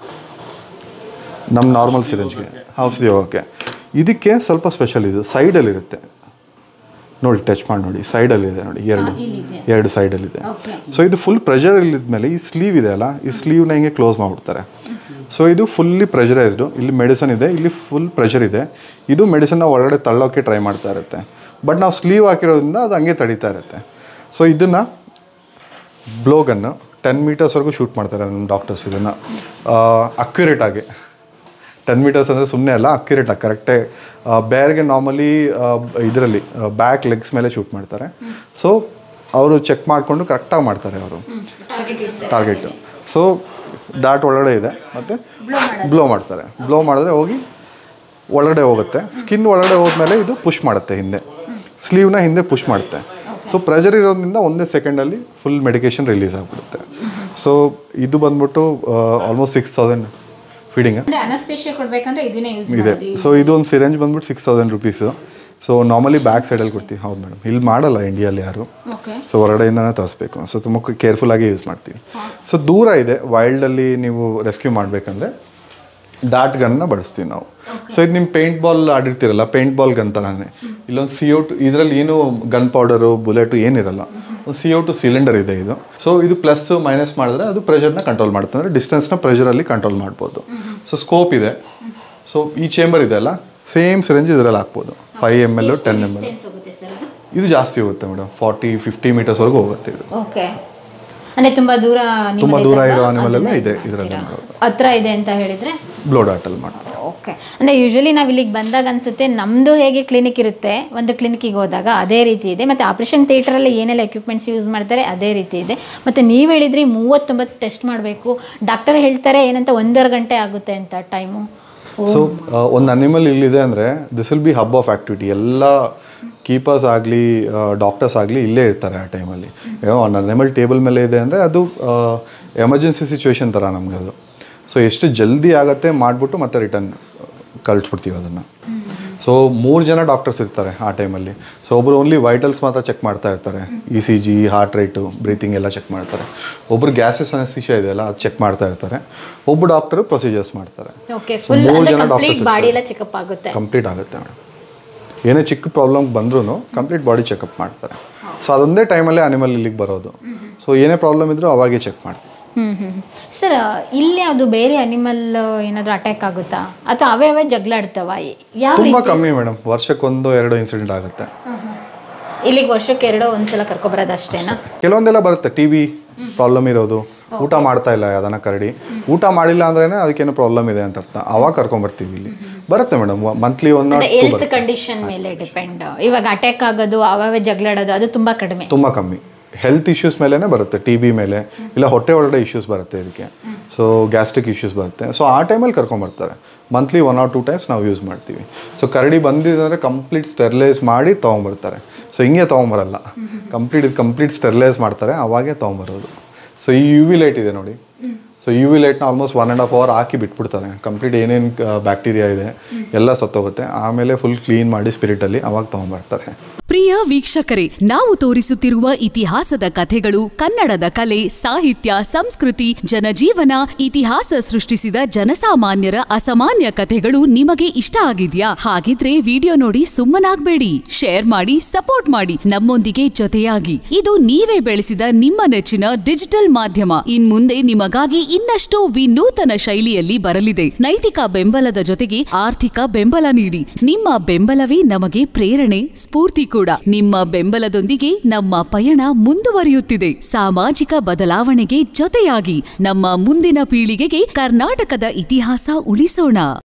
ನಮ್ಮ ನಾರ್ಮಲ್ ಸಿರೆಂಜ್ಗೆ ಔಷಧಿ ಹೋಗೋಕ್ಕೆ ಇದಕ್ಕೆ ಸ್ವಲ್ಪ ಸ್ಪೆಷಲ್ ಇದು ಸೈಡಲ್ಲಿರುತ್ತೆ ನೋಡಿ ಟಚ್ ಮಾಡಿ ನೋಡಿ ಸೈಡಲ್ಲಿದೆ ನೋಡಿ ಎರಡು ಎರಡು ಸೈಡಲ್ಲಿದೆ ಓಕೆ ಸೊ ಇದು ಫುಲ್ ಪ್ರೆಷರ್ ಇಲ್ಲಿದ್ಮೇಲೆ ಈ ಸ್ಲೀವ್ ಇದೆ ಅಲ್ಲ ಈ ಸ್ಲೀವ್ನ ಹಿಂಗೆ ಕ್ಲೋಸ್ ಮಾಡಿಬಿಡ್ತಾರೆ ಸೊ ಇದು ಫುಲ್ಲಿ ಪ್ರೆಷರೈಸ್ಡು ಇಲ್ಲಿ ಮೆಡಿಸನ್ ಇದೆ ಇಲ್ಲಿ ಫುಲ್ ಪ್ರೆಷರ್ ಇದೆ ಇದು ಮೆಡಿಸನ್ನ ಒಳಗಡೆ ತಳ್ಳೋಕ್ಕೆ ಟ್ರೈ ಮಾಡ್ತಾ ಇರುತ್ತೆ ಬಟ್ ನಾವು ಸ್ಲೀವ್ ಹಾಕಿರೋದ್ರಿಂದ ಅದು ಹಂಗೆ ತಡೀತಾ ಇರುತ್ತೆ ಸೊ ಇದನ್ನು ಬ್ಲೋಗನ್ನು ಟೆನ್ ಮೀಟರ್ಸ್ವರೆಗೂ ಶೂಟ್ ಮಾಡ್ತಾರೆ ನಮ್ಮ ಡಾಕ್ಟರ್ಸ್ ಇದನ್ನು ಅಕ್ಯುರೇಟ್ ಆಗಿ ಟೆನ್ ಮೀಟರ್ಸ್ ಅಂದರೆ ಸುಮ್ಮನೆ ಅಲ್ಲ ಅಕ್ಯುರೇಟ್ ಆಗಿ ಕರೆಕ್ಟೇ ಬೇರೆಗೆ ನಾರ್ಮಲಿ ಇದರಲ್ಲಿ ಬ್ಯಾಕ್ ಲೆಗ್ಸ್ ಮೇಲೆ ಶೂಟ್ ಮಾಡ್ತಾರೆ ಸೊ ಅವರು ಚೆಕ್ ಮಾಡಿಕೊಂಡು ಕರೆಕ್ಟಾಗಿ ಮಾಡ್ತಾರೆ ಅವರು ಟಾರ್ಗೆಟ್ ಸೊ ಡಾಟ್ ಒಳಗಡೆ ಇದೆ ಮತ್ತು ಬ್ಲೋ ಮಾಡ್ತಾರೆ ಬ್ಲೋ ಮಾಡಿದ್ರೆ ಹೋಗಿ ಒಳಗಡೆ ಹೋಗುತ್ತೆ ಸ್ಕಿನ್ ಒಳಗಡೆ ಹೋದ್ಮೇಲೆ ಇದು ಪುಷ್ ಮಾಡುತ್ತೆ ಹಿಂದೆ ಸ್ಲೀವ್ನ ಹಿಂದೆ ಪುಷ್ ಮಾಡುತ್ತೆ ಸೊ ಪ್ರೆಷರ್ ಇರೋದ್ರಿಂದ ಒಂದೇ ಸೆಕೆಂಡಲ್ಲಿ ಫುಲ್ ಮೆಡಿಕೇಶನ್ ರಿಲೀಸ್ ಆಗಿಬಿಡುತ್ತೆ ಸೊ ಇದು ಬಂದ್ಬಿಟ್ಟು ಆಲ್ಮೋಸ್ಟ್ ಸಿಕ್ಸ್ ತೌಸಂಡ್ ಫೀಡಿಂಗ್ ಅಂದ್ರೆ ಅನಸ್ತೇಶಿಯಾ ಕೊಡ್ಬೇಕಂದ್ರೆ ಇದನ್ನೇ ಯೂಸ್ ಇದೆ ಸೊ ಇದು ಒಂದು ಸಿರೆಂಜ್ ಬಂದ್ಬಿಟ್ಟು six thousand rupees so normally back ಸೈಡಲ್ಲಿ ಕೊಡ್ತೀವಿ ಹೌದು ಮೇಡಮ್ ಇಲ್ಲಿ ಮಾಡಲ್ಲ ಇಂಡಿಯಲ್ಲಿ ಯಾರು ಓಕೆ ಸೊ ಹೊರಗಡೆಯಿಂದನೇ ತರಿಸ್ಬೇಕು ಸೊ ತುಂಬ ಕೇರ್ಫುಲ್ಲಾಗಿ ಯೂಸ್ ಮಾಡ್ತೀವಿ ಸೊ ದೂರ ಇದೆ ವೈಲ್ಡಲ್ಲಿ ನೀವು ರೆಸ್ಕ್ಯೂ ಮಾಡಬೇಕಂದ್ರೆ ಡಾಟ್ ಗನ್ನ ಬಳಸ್ತೀವಿ ನಾವು ಸೊ ಇದು ನಿಮ್ಮ ಪೇಂಟ್ ಬಾಲ್ ಆಡಿರ್ತೀರಲ್ಲ ಪೇಂಟ್ ಬಾಲ್ ಗನ್ ಥರನೇ ಇಲ್ಲೊಂದು ಸಿ ಔಟ್ ಇದರಲ್ಲಿ ಏನು ಗನ್ ಪೌಡರು ಬುಲೆಟು ಏನಿರಲ್ಲ ಒಂದು ಸಿ ಔಟು ಸಿಲಿಂಡರ್ ಇದೆ ಇದು ಸೊ ಇದು ಪ್ಲಸ್ ಮೈನಸ್ ಮಾಡಿದ್ರೆ ಅದು ಪ್ರೆಷರ್ನ ಕಂಟ್ರೋಲ್ ಮಾಡುತ್ತೆ ಅಂದರೆ ಡಿಸ್ಟೆನ್ಸ್ನ ಪ್ರೆಷರಲ್ಲಿ ಕಂಟ್ರೋಲ್ ಮಾಡ್ಬೋದು ಸೊ ಸ್ಕೋಪ್ ಇದೆ ಸೊ ಈ ಚೇಂಬರ್ ಇದೆ ಅಲ್ಲ ಸೇಮ್ ಸಿರಂಜ್ ಇದರಲ್ಲಿ ಹಾಕ್ಬೋದು five M L ten M L ಹೋಗುತ್ತೆ ಸರ್ ಇದು ಜಾಸ್ತಿ ಹೋಗುತ್ತೆ ಮೇಡಮ್ ಫಾರ್ಟಿ ಫಿಫ್ಟಿ ಮೀಟರ್ಸ್ವರೆಗೂ ಹೋಗುತ್ತೆ ಇದು ಓಕೆ ಅಂದ್ರೆ ತುಂಬಾ ದೂರ animal ತುಂಬ ದೂರ ಇದ್ದಾಗ ಇರೋ ಅನಿಮಲ್ ಎಲ್ಲ ಅದನ್ನ ಇದೆ ಇದರಲ್ಲಿ ಮಾಡೋದು ಹತ್ರ ಇದೆ ಅಂತ ಹೇಳಿದ್ರೆ ಬ್ಲೋ ಡಾಟಲ್ಲಿ ಮಾಡ್ತಾರೆ ಓಕೆ ಅಂದರೆ ಯೂಶ್ವಲಿ ನಾವು ಇಲ್ಲಿಗೆ ಬಂದಾಗ ಅನಿಸುತ್ತೆ ನಮ್ಮದು ಹೇಗೆ ಕ್ಲಿನಿಕ್ ಇರುತ್ತೆ ಒಂದು ಕ್ಲಿನಿಕ್ಕಿಗೆ ಹೋದಾಗ ಅದೇ ರೀತಿ ಇದೆ ಮತ್ತು ಆಪ್ರೇಷನ್ ಥಿಯೇಟ್ರಲ್ಲಿ ಏನೆಲ್ಲ ಎಕ್ವಿಪ್ಮೆಂಟ್ಸ್ ಯೂಸ್ ಮಾಡ್ತಾರೆ ಅದೇ ರೀತಿ ಇದೆ ಮತ್ತು ನೀವು ಹೇಳಿದ್ರಿ ಮೂವತ್ತೊಂಬತ್ತು ಟೆಸ್ಟ್ ಮಾಡಬೇಕು ಡಾಕ್ಟರ್ ಹೇಳ್ತಾರೆ ಏನಂತ ಒಂದೂವರೆ ಗಂಟೆ ಆಗುತ್ತೆ ಅಂತ ಟೈಮು ಸೊ ಒಂದು ಅನಿಮಲ್ ಇಲ್ಲಿದೆ ಅಂದರೆ this will be hub of activity ಎಲ್ಲ ಕೀಪರ್ಸ್ ಆಗಲಿ ಡಾಕ್ಟರ್ಸ್ ಆಗಲಿ ಇಲ್ಲೇ ಇರ್ತಾರೆ ಆ ಟೈಮಲ್ಲಿ ಒಂದು ಅನಿಮಲ್ ಟೇಬಲ್ ಮೇಲೆ ಇದೆ ಅಂದರೆ ಅದು ಎಮರ್ಜೆನ್ಸಿ ಸಿಚುವೇಶನ್ ಥರ ನಮಗೆ ಅದು ಸೊ ಎಷ್ಟು ಜಲ್ದಿ ಆಗುತ್ತೆ ಮಾಡಿಬಿಟ್ಟು ಮತ್ತೆ ರಿಟರ್ನ್ ಕಳಿಸ್ಬಿಡ್ತೀವಿ ಅದನ್ನು ಸೊ ಮೂರು ಜನ ಡಾಕ್ಟರ್ಸ್ ಇರ್ತಾರೆ ಆ ಟೈಮಲ್ಲಿ ಸೊ ಒಬ್ಬರು ಓನ್ಲಿ ವೈಟಲ್ಸ್ ಮಾತ್ರ ಚೆಕ್ ಮಾಡ್ತಾ ಇರ್ತಾರೆ E C G heart rate breathing ಎಲ್ಲ ಚೆಕ್ ಮಾಡ್ತಾರೆ ಒಬ್ಬರು ಗ್ಯಾಸಸ್ ಅನಸ್ತಿಷ ಇದೆಯಲ್ಲ ಅದು ಚೆಕ್ ಮಾಡ್ತಾ ಇರ್ತಾರೆ ಒಬ್ಬ ಡಾಕ್ಟರು ಪ್ರೊಸೀಜರ್ಸ್ ಮಾಡ್ತಾರೆ ಓಕೆ ಫುಲ್ ಮೂರು ಅಂದರೆ ಜನ ಕಂಪ್ಲೀಟ್ doctors ಬಾಡಿ ಎಲ್ಲ ಚೆಕಪ್ ಆಗುತ್ತೆ ಕಂಪ್ಲೀಟ್ ಆಗುತ್ತೆ ಮೇಡಮ್ ಏನೇ ಚಿಕ್ಕ ಪ್ರಾಬ್ಲಮ್ ಬಂದ್ರೂ ಕಂಪ್ಲೀಟ್ ಬಾಡಿ ಚೆಕಪ್ ಮಾಡ್ತಾರೆ ಸೊ ಅದೊಂದೇ ಟೈಮಲ್ಲೇ ಅನಿಮಲ್ ಇಲ್ಲಿಗೆ ಬರೋದು ಸೊ ಏನೇ ಪ್ರಾಬ್ಲಮ್ ಇದ್ರೂ ಅವಾಗೇ ಚೆಕ್ ಮಾಡ್ತಾರೆ ಹ್ಞೂ ಹ್ಞೂ ಸರ್ ಇಲ್ಲಿ ಅದು ಬೇರೆ ಅನಿಮಲ್ ಏನಾದರೂ ಅಟ್ಯಾಕ್ ಆಗುತ್ತಾ ಅಥವಾ ಅವೇ ಅವೇ ಜಗಳಾಡ್ತವ ಯಾವ ತುಂಬ ಕಮ್ಮಿ ಮೇಡಮ್ ವರ್ಷಕ್ಕೊಂದು ಎರಡು ಇನ್ಸಿಡೆಂಟ್ ಆಗುತ್ತೆ ಇಲ್ಲಿಗೆ ವರ್ಷಕ್ಕೆ ಎರಡೋ ಒಂದ್ಸಲ ಕರ್ಕೊಬರೋದು ಅಷ್ಟೇನಾ ಕೆಲವೊಂದೆಲ್ಲ ಬರುತ್ತೆ ಟಿ ವಿ ಪ್ರಾಬ್ಲಮ್ ಇರೋದು ಊಟ ಮಾಡ್ತಾ ಇಲ್ಲ ಅದನ್ನ ಕರಡಿ ಊಟ ಮಾಡಿಲ್ಲ ಅಂದ್ರೇನೆ ಅದಕ್ಕೇನು ಪ್ರಾಬ್ಲಮ್ ಇದೆ ಅಂತ ಅರ್ಥ ಅವಾಗ ಕರ್ಕೊಂಬರ್ತೀವಿ ಇಲ್ಲಿ ಬರುತ್ತೆ madam monthly one not health condition ಮೇಲೆ ಡಿಪೆಂಡ್ ಇವಾಗ ಅಟ್ಯಾಕ್ ಆಗೋದು ಅವೇ ಜಗಳಾಡೋದು ಅದು ತುಂಬಾ ಕಡಿಮೆ ತುಂಬ ಕಮ್ಮಿ ಹೆಲ್ತ್ ಇಶ್ಯೂಸ್ ಮೇಲೇ ಬರುತ್ತೆ ಟಿ ಬಿ ಮೇಲೆ ಇಲ್ಲ ಹೊಟ್ಟೆ ಒಳಗಡೆ ಇಶ್ಯೂಸ್ ಬರುತ್ತೆ ಇದಕ್ಕೆ ಸೊ ಗ್ಯಾಸ್ಟ್ರಿಕ್ ಇಶ್ಯೂಸ್ ಬರುತ್ತೆ ಸೊ ಆ ಟೈಮಲ್ಲಿ ಕರ್ಕೊಂಬರ್ತಾರೆ monthly one or two times ನಾವು ಯೂಸ್ ಮಾಡ್ತೀವಿ ಸೊ ಕರಡಿ ಬಂದಿದೆ ಅಂದರೆ ಕಂಪ್ಲೀಟ್ ಸ್ಟೆರ್ಲೈಸ್ ಮಾಡಿ ತೊಗೊಂಬರ್ತಾರೆ ಸೊ ಹಿಂಗೆ ತೊಗೊಂಬರಲ್ಲ ಕಂಪ್ಲೀಟ್ ಇದು ಕಂಪ್ಲೀಟ್ ಸ್ಟೆರ್ಲೈಸ್ ಮಾಡ್ತಾರೆ ಅವಾಗೇ ತೊಗೊಂಬರೋದು ಸೊ ಈ ಯು ವಿ ಲೈಟ್ ಇದೆ ನೋಡಿ ಸೊ ಯು ವಿ ಲೈಟ್ನ almost one and half hour ಹಾಕಿ ಬಿಟ್ಬಿಡ್ತಾರೆ ಕಂಪ್ಲೀಟ್ ಏನೇನು ಬ್ಯಾಕ್ಟೀರಿಯಾ ಇದೆ ಎಲ್ಲ ಸತ್ತೋಗುತ್ತೆ ಆಮೇಲೆ ಫುಲ್ ಕ್ಲೀನ್ ಮಾಡಿ ಸ್ಪಿರಿಟಲ್ಲಿ ಅವಾಗ ತೊಗೊಂಬರ್ತಾರೆ ಪ್ರಿಯ ವೀಕ್ಷಕರೇ ನಾವು ತೋರಿಸುತ್ತಿರುವ ಇತಿಹಾಸದ ಕಥೆಗಳು ಕನ್ನಡದ ಕಲೆ ಸಾಹಿತ್ಯ ಸಂಸ್ಕೃತಿ ಜನಜೀವನ ಇತಿಹಾಸ ಸೃಷ್ಟಿಸಿದ ಜನಸಾಮಾನ್ಯರ ಅಸಾಮಾನ್ಯ ಕಥೆಗಳು ನಿಮಗೆ ಇಷ್ಟ ಆಗಿದ್ಯಾ ಹಾಗಿದ್ರೆ ವಿಡಿಯೋ ನೋಡಿ ಸುಮ್ಮನಾಗ್ಬೇಡಿ ಶೇರ್ ಮಾಡಿ ಸಪೋರ್ಟ್ ಮಾಡಿ ನಮ್ಮೊಂದಿಗೆ ಜೊತೆಯಾಗಿ ಇದು ನೀವೇ ಬೆಳೆಸಿದ ನಿಮ್ಮ ನೆಚ್ಚಿನ ಡಿಜಿಟಲ್ ಮಾಧ್ಯಮ ಇನ್ಮುಂದೆ ನಿಮಗಾಗಿ ಇನ್ನಷ್ಟು ವಿನೂತನ ಶೈಲಿಯಲ್ಲಿ ಬರಲಿದೆ ನೈತಿಕ ಬೆಂಬಲದ ಜೊತೆಗೆ ಆರ್ಥಿಕ ಬೆಂಬಲ ನೀಡಿ ನಿಮ್ಮ ಬೆಂಬಲವೇ ನಮಗೆ ಪ್ರೇರಣೆ ಸ್ಫೂರ್ತಿ ಕೂಡ ನಿಮ್ಮ ಬೆಂಬಲದೊಂದಿಗೆ ನಮ್ಮ ಪಯಣ ಮುಂದುವರಿಯುತ್ತಿದೆ ಸಾಮಾಜಿಕ ಬದಲಾವಣೆಗೆ ಜೊತೆಯಾಗಿ ನಮ್ಮ ಮುಂದಿನ ಪೀಳಿಗೆಗೆ ಕರ್ನಾಟಕದ ಇತಿಹಾಸ ಉಳಿಸೋಣ